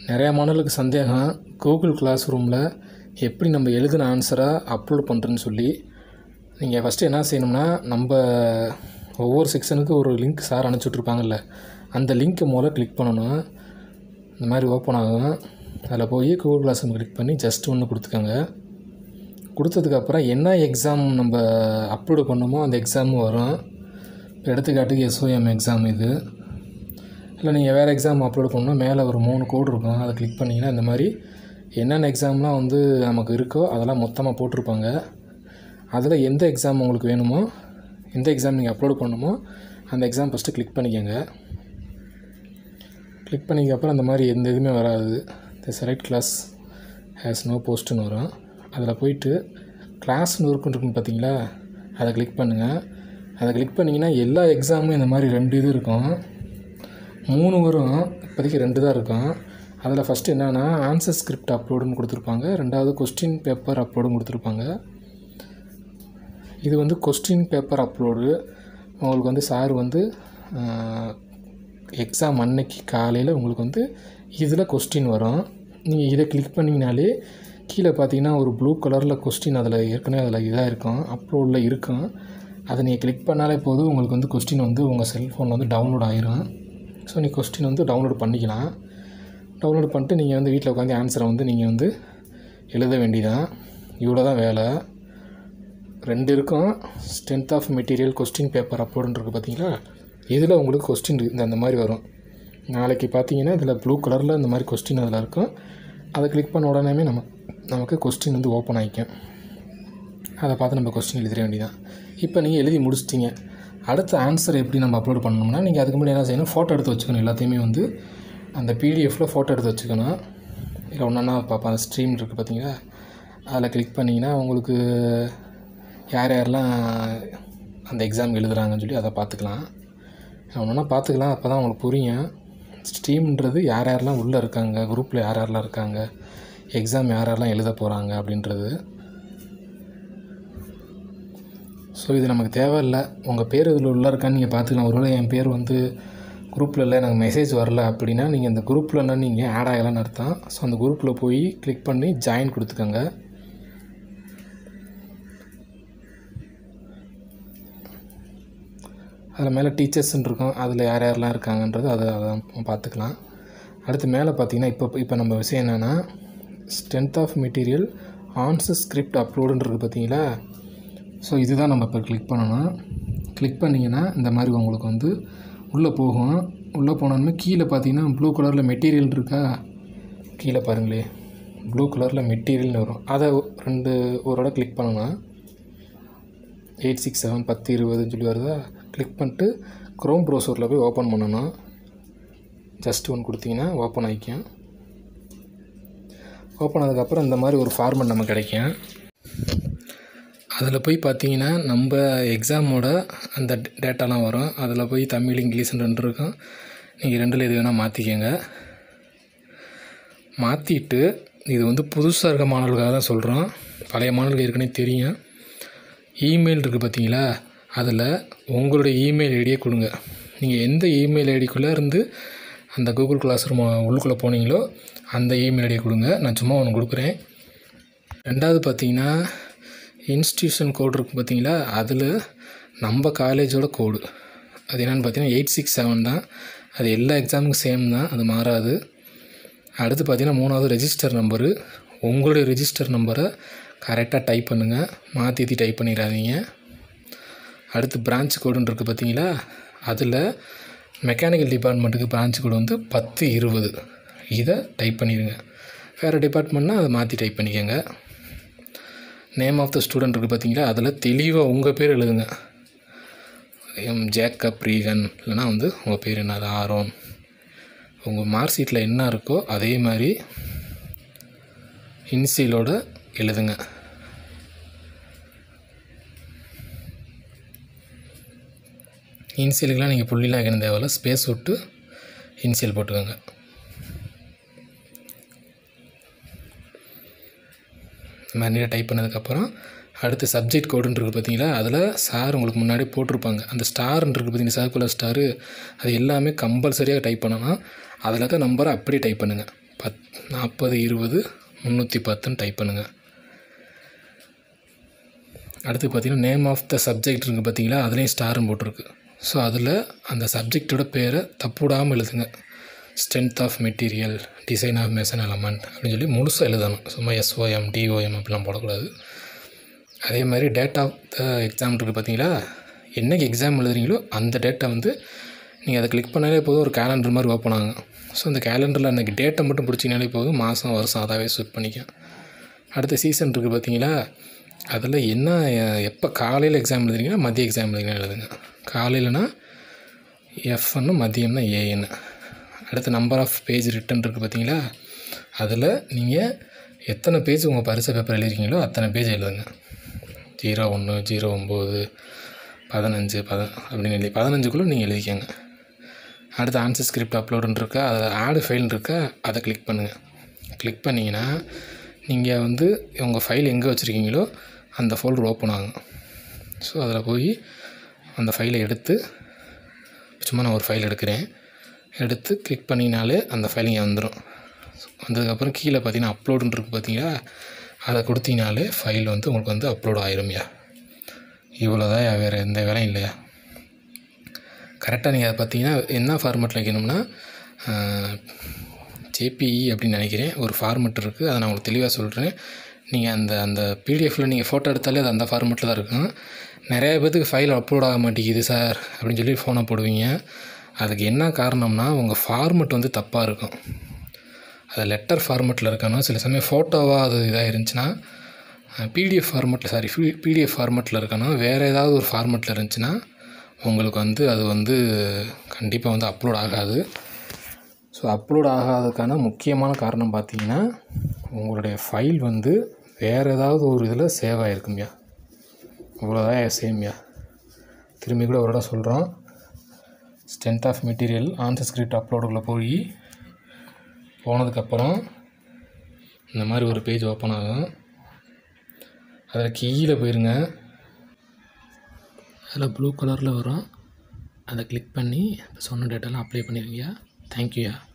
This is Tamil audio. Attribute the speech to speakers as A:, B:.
A: நிறையா மாணவர்களுக்கு சந்தேகம் கூகுள் கிளாஸ் ரூமில் எப்படி நம்ம எழுதின ஆன்சராக அப்லோட் பண்ணுறேன்னு சொல்லி நீங்கள் ஃபஸ்ட்டு என்ன செய்யணும்னா நம்ம ஒவ்வொரு செக்ஷனுக்கு ஒரு லிங்க் சார் அனுப்பிச்சுட்ருப்பாங்கல்ல அந்த லிங்க்கை முதல்ல கிளிக் பண்ணணும் இந்த மாதிரி ஓப்பன் ஆகும் அதில் போய் கூகுள் கிளாஸ் ரூம் கிளிக் பண்ணி ஜஸ்ட் ஒன்று கொடுத்துக்கோங்க கொடுத்ததுக்கப்புறம் என்ன எக்ஸாம் நம்ம அப்லோடு பண்ணோமோ அந்த எக்ஸாமும் வரும் இப்போ எடுத்துக்காட்டுக்கு எஸ்ஓஎம் எக்ஸாம் இது இல்லை நீங்கள் வேறு எக்ஸாம் அப்லோட் பண்ணணும் மேலே ஒரு மூணு கோடு இருக்கும் அதை கிளிக் பண்ணிங்கன்னா இந்த மாதிரி என்னென்ன எக்ஸாம்லாம் வந்து நமக்கு இருக்கோ அதெல்லாம் மொத்தமாக போட்டிருப்பாங்க அதில் எந்த எக்ஸாம் உங்களுக்கு வேணுமோ எந்த எக்ஸாம் நீங்கள் அப்லோட் பண்ணணுமோ அந்த எக்ஸாம் ஃபஸ்ட்டு கிளிக் பண்ணிக்கோங்க கிளிக் பண்ணிக்கப்புறம் அந்த மாதிரி எந்த இதுவுமே வராது the select class has no போஸ்ட்டுன்னு வரும் அதில் போயிட்டு கிளாஸ்னு இருக்குன்னு இருக்குன்னு பார்த்தீங்களா அதை கிளிக் பண்ணுங்கள் அதை கிளிக் பண்ணிங்கன்னா எல்லா எக்ஸாமும் இந்த மாதிரி ரெண்டு இது இருக்கும் மூணு வரும் இப்போதைக்கு ரெண்டு தான் இருக்கும் அதில் ஃபஸ்ட்டு என்னென்னா ஆன்சர் ஸ்கிரிப்ட் அப்லோடுன்னு கொடுத்துருப்பாங்க ரெண்டாவது கொஸ்டின் பேப்பர் அப்லோடுன்னு கொடுத்துருப்பாங்க இது வந்து கொஸ்டின் பேப்பர் அப்லோடு உங்களுக்கு வந்து சார் வந்து எக்ஸாம் அன்னைக்கு காலையில் உங்களுக்கு வந்து இதில் கொஸ்டின் வரும் நீங்கள் இதை கிளிக் பண்ணிங்கனாலே கீழே பார்த்தீங்கன்னா ஒரு ப்ளூ கலரில் கொஸ்டின் அதில் ஏற்கனவே அதில் இதாக இருக்கும் அப்லோடில் இருக்கும் அதை நீங்கள் கிளிக் பண்ணாலே போதும் உங்களுக்கு வந்து கொஸ்டின் வந்து உங்கள் செல்ஃபோனில் வந்து டவுன்லோட் ஆயிரும் ஸோ நீ கொஸ்டின் வந்து டவுன்லோட் பண்ணிக்கலாம் டவுன்லோட் பண்ணிட்டு நீங்கள் வந்து வீட்டில் உட்காந்து ஆன்சரை வந்து நீங்கள் வந்து எழுத வேண்டியதான் இவ்வளோ தான் வேலை ரெண்டு இருக்கும் strength of material question paper அப்லோடுன்றது பார்த்தீங்களா இதில் உங்களுக்கு கொஸ்டின் இந்த அந்த மாதிரி வரும் நாளைக்கு பார்த்தீங்கன்னா இதில் ப்ளூ கலரில் இந்த மாதிரி கொஸ்டின் அதில் இருக்கும் அதை கிளிக் பண்ண உடனே நம்ம நமக்கு கொஸ்டின் வந்து ஓப்பன் ஆகிக்கும் அதை பார்த்து நம்ம கொஸ்டின் எழுதிட வேண்டியதான் இப்போ நீங்கள் எழுதி முடிச்சிட்டிங்க அடுத்த ஆன்சர் எப்படி நம்ம அப்லோட் பண்ணணும்னா நீங்கள் அதுக்கு முன்னாடி என்ன செய்யணும் ஃபோட்டோ எடுத்து வச்சுக்கணும் எல்லாத்தையுமே வந்து அந்த பிடிஎஃப்பில் ஃபோட்டோ எடுத்து வச்சுக்கணும் இல்லை ஒன்றா பார்ப்போம் அந்த ஸ்ட்ரீம் இருக்குது பார்த்தீங்களா அதில் கிளிக் பண்ணிங்கன்னா உங்களுக்கு யார் யாரெல்லாம் அந்த எக்ஸாம் எழுதுகிறாங்கன்னு சொல்லி அதை பார்த்துக்கலாம் ஒன்றா பார்த்துக்கலாம் அப்போ தான் உங்களுக்கு புரியும் ஸ்ட்ரீம்ன்றது யார் யாரெல்லாம் உள்ளே இருக்காங்க குரூப்பில் யார் யாரெல்லாம் இருக்காங்க எக்ஸாம் யார் யாரெல்லாம் எழுத போகிறாங்க அப்படின்றது ஸோ இது நமக்கு தேவையில்லை உங்கள் பேர் இதில் உள்ள இருக்கான்னு நீங்கள் பார்த்துக்கலாம் ஒருவேளை என் பேர் வந்து குரூப்பில் இல்லை எனக்கு மெசேஜ் வரல அப்படின்னா நீங்கள் அந்த குரூப்பில் நீங்கள் ஆட் ஆகலான்னு அர்த்தம் ஸோ அந்த குரூப்பில் போய் கிளிக் பண்ணி ஜாயின் கொடுத்துக்கோங்க அதில் மேலே டீச்சர்ஸ்ன்னு இருக்கும் அதில் யார் யாரெல்லாம் இருக்காங்கன்றது அதை அதை பார்த்துக்கலாம் அடுத்து மேலே பார்த்தீங்கன்னா இப்போ இப்போ நம்ம விஷயம் என்னென்னா strength of material answer script அப்லோடுன்றது பார்த்தீங்களா ஸோ இதுதான் நம்ம இப்போ கிளிக் பண்ணணும் கிளிக் பண்ணிங்கன்னா இந்த மாதிரி உங்களுக்கு வந்து உள்ளே போகும் உள்ளே போனோன்னு கீழே பார்த்தீங்கன்னா ப்ளூ கலரில் மெட்டீரியல் இருக்கா கீழே பாருங்களே ப்ளூ கலரில் மெட்டீரியல்னு வரும் அதை ரெண்டு ஒரு இடம் கிளிக் பண்ணணும் எயிட் சிக்ஸ் செவன் பத்து இருபதுன்னு சொல்லி வருதா கிளிக் பண்ணிட்டு க்ரோம் ப்ரௌசரில் போய் ஓப்பன் பண்ணணும் ஜஸ்ட் ஒன் கொடுத்தீங்கன்னா ஓப்பன் ஆகிக்கும் ஓப்பன் ஆனதுக்கப்புறம் இந்த மாதிரி ஒரு ஃபார்மெட் நமக்கு கிடைக்கும் அதில் போய் பார்த்தீங்கன்னா நம்ம எக்ஸாமோட அந்த டேட்டாலாம் வரும் அதில் போய் தமிழ் இங்கிலீஷ்னு ரெண்டு இருக்கும் நீங்கள் ரெண்டில் எது வேணால் மாற்றிக்கங்க மாற்றிட்டு இது வந்து புதுசாக இருக்க மாணவர்களுக்காக தான் சொல்கிறோம் பழைய மாணவர்களுக்கு ஏற்கனவே தெரியும் இமெயில் இருக்குது பார்த்தீங்களா அதில் உங்களுடைய இமெயில் ஐடியை கொடுங்க நீங்கள் எந்த இமெயில் ஐடிக்குள்ளே இருந்து அந்த கூகுள் கிளாஸ் ரூம் உள்ளுக்குள்ளே போனீங்களோ அந்த இமெயில் ஐடியை கொடுங்க நான் சும்மா ஒன்று கொடுக்குறேன் ரெண்டாவது பார்த்தீங்கன்னா இன்ஸ்டியூஷன் கோடு இருக்குது பார்த்தீங்களா அதில் நம்ம காலேஜோட கோடு அது என்னென்னு பார்த்தீங்கன்னா எயிட் சிக்ஸ் செவன் தான் அது எல்லா எக்ஸாமுக்கும் சேம் தான் அது மாறாது அடுத்து பார்த்தீங்கன்னா மூணாவது ரெஜிஸ்டர் நம்பரு உங்களுடைய ரெஜிஸ்டர் நம்பரை கரெக்டாக டைப் பண்ணுங்கள் மாற்றி டைப் பண்ணிடாதீங்க அடுத்து பிரான்ச் கோடுன்னு இருக்குது பார்த்தீங்களா அதில் மெக்கானிக்கல் டிபார்ட்மெண்ட்டுக்கு பிரான்ச் கோடு வந்து பத்து இருபது இதை டைப் பண்ணிடுங்க வேறு டிபார்ட்மெண்ட்னா அதை மாற்றி டைப் பண்ணிக்கோங்க நேம் ஆஃப் த ஸ்டூடெண்ட் இருக்குது பார்த்தீங்களா அதில் தெளிவாக உங்கள் பேர் எழுதுங்க எம் ஜேக்கப் ரீகன் இல்லைனா வந்து உங்கள் பேர் என்ன ஆரோன் உங்கள் மார்க் ஷீட்டில் என்ன இருக்கோ அதே மாதிரி இன்சியலோட எழுதுங்க இன்சியலுக்கெலாம் நீங்கள் புள்ளிலாம் வைக்கணும் தேவையில்ல ஸ்பேஸ் விட்டு இன்சியல் போட்டுக்கோங்க இந்த மாதிரி நீட்டாக டைப் பண்ணதுக்கப்புறம் அடுத்து சப்ஜெக்ட் கோடுன்னு இருக்குது பார்த்தீங்களா அதில் சார் உங்களுக்கு முன்னாடி போட்டிருப்பாங்க அந்த ஸ்டார்ன்னு இருக்குது பார்த்தீங்கன்னா சர்க்குலர் ஸ்டாரு அது எல்லாமே கம்பல்சரியாக டைப் பண்ணணும் அதில் தான் நம்பரை அப்படியே டைப் பண்ணுங்கள் பத் நாற்பது இருபது முந்நூற்றி பத்துன்னு டைப் பண்ணுங்கள் அடுத்து பார்த்தீங்கன்னா நேம் ஆஃப் த சப்ஜெக்ட் இருக்குது பார்த்தீங்களா அதுலேயும் ஸ்டாரும் போட்டிருக்கு ஸோ அதில் அந்த சப்ஜெக்டோட பேரை தப்புடாமல் எழுதுங்க strength of material design of machine element அப்படின்னு சொல்லி முழுசாக எழுதணும் சும்மா எஸ்ஓஎம் டிஓஎம் அப்படிலாம் போடக்கூடாது அதே மாதிரி டேட் ஆஃப் த எக்ஸாம் இருக்குது பார்த்தீங்களா என்னைக்கு எக்ஸாம் எழுதுறீங்களோ அந்த டேட்டை வந்து நீங்கள் அதை கிளிக் பண்ணாலே போதும் ஒரு கேலண்டர் மாதிரி ஓப்பன் ஆகும் ஸோ அந்த கேலண்டரில் அன்றைக்கி டேட்டை மட்டும் பிடிச்சிங்கனாலே போதும் மாதம் வருஷம் அதாவே சூட் பண்ணிக்கும் அடுத்த சீசன் இருக்குது பார்த்தீங்களா அதில் என்ன எப்போ காலையில் எக்ஸாம் எழுதுறீங்கன்னா மதிய எக்ஸாம் எழுதுறீங்கன்னா எழுதுங்க காலையிலனா எஃப்னு மதியம்னா ஏஎன்னு அடுத்து நம்பர் ஆஃப் பேஜ் ரிட்டன் இருக்குது பார்த்தீங்களா அதில் நீங்கள் எத்தனை பேஜ் உங்கள் பரிசு பேப்பர் எழுதிருக்கீங்களோ அத்தனை பேஜ் எழுதுங்க ஜீரோ ஒன்று ஜீரோ ஒம்பது பதினஞ்சு பத அப்படின்னு எழுதி பதினஞ்சுக்குள்ளே நீங்கள் எழுதிக்கங்க அடுத்து ஆன்சர் ஸ்கிரிப்ட் அப்லோடுன்னு இருக்கா அதில் ஆடு ஃபைல் இருக்கா அதை கிளிக் பண்ணுங்கள் கிளிக் பண்ணிங்கன்னா நீங்கள் வந்து உங்கள் ஃபைல் எங்கே வச்சுருக்கீங்களோ அந்த ஃபோல்டர் ஓப்பன் ஆகும் ஸோ அதில் போய் அந்த ஃபைலை எடுத்து சும்மா நான் ஒரு ஃபைல் எடுக்கிறேன் எடுத்து கிளிக் பண்ணிங்கனாலே அந்த ஃபைல் இங்கே வந்துடும் வந்ததுக்கப்புறம் கீழே பார்த்தீங்கன்னா அப்லோடுன்னு இருக்குது பார்த்தீங்களா அதை கொடுத்தீங்கனாலே ஃபைல் வந்து உங்களுக்கு வந்து அப்லோட் ஆயிரும்யா இவ்வளோதான் வேறு எந்த வேலையும் இல்லையா கரெக்டாக நீங்கள் அதை பார்த்தீங்கன்னா என்ன ஃபார்மேட்டில் வைக்கணும்னா ஜேபிஇ அப்படின்னு நினைக்கிறேன் ஒரு ஃபார்மெட் இருக்குது அதை நான் உங்களுக்கு தெளிவாக சொல்கிறேன் நீங்கள் அந்த அந்த பிடிஎஃப்பில் நீங்கள் ஃபோட்டோ எடுத்தாலே அது அந்த ஃபார்மெட்டில் தான் இருக்கும் நிறைய பேத்துக்கு ஃபைல் அப்லோட் ஆக மாட்டேங்குது சார் அப்படின்னு சொல்லி ஃபோனை போடுவீங்க அதுக்கு என்ன காரணம்னா உங்கள் ஃபார்மெட் வந்து தப்பாக இருக்கும் அது லெட்டர் ஃபார்மெட்டில் இருக்கணும் சில சமயம் ஃபோட்டோவாக அது இதாக இருந்துச்சுன்னா பிடிஎஃப் ஃபார்மெட்டில் சாரி பிடிஎஃப் ஃபார்மெட்டில் இருக்கணும் வேறு ஏதாவது ஒரு ஃபார்மெட்டில் இருந்துச்சுன்னா உங்களுக்கு வந்து அது வந்து கண்டிப்பாக வந்து அப்லோட் ஆகாது ஸோ அப்லோட் ஆகாததுக்கான முக்கியமான காரணம் பார்த்தீங்கன்னா உங்களுடைய ஃபைல் வந்து வேறு ஏதாவது ஒரு இதில் சேவ் ஆகிருக்கும்யா இவ்வளோதான் சேம்யா திரும்பி கூட ஒரு இடம் சொல்கிறோம் strength of material answer script அப்லோடுக்குள்ளே போய் போனதுக்கப்புறம் இந்த மாதிரி ஒரு பேஜ் ஓப்பன் ஆகும் அதில் கீழே போயிருங்க அதில் ப்ளூ கலரில் வரும் அதை கிளிக் பண்ணி இப்போ சொன்ன டேட்டாலாம் அப்ளை பண்ணிடுங்கய்யா தேங்க்யூயா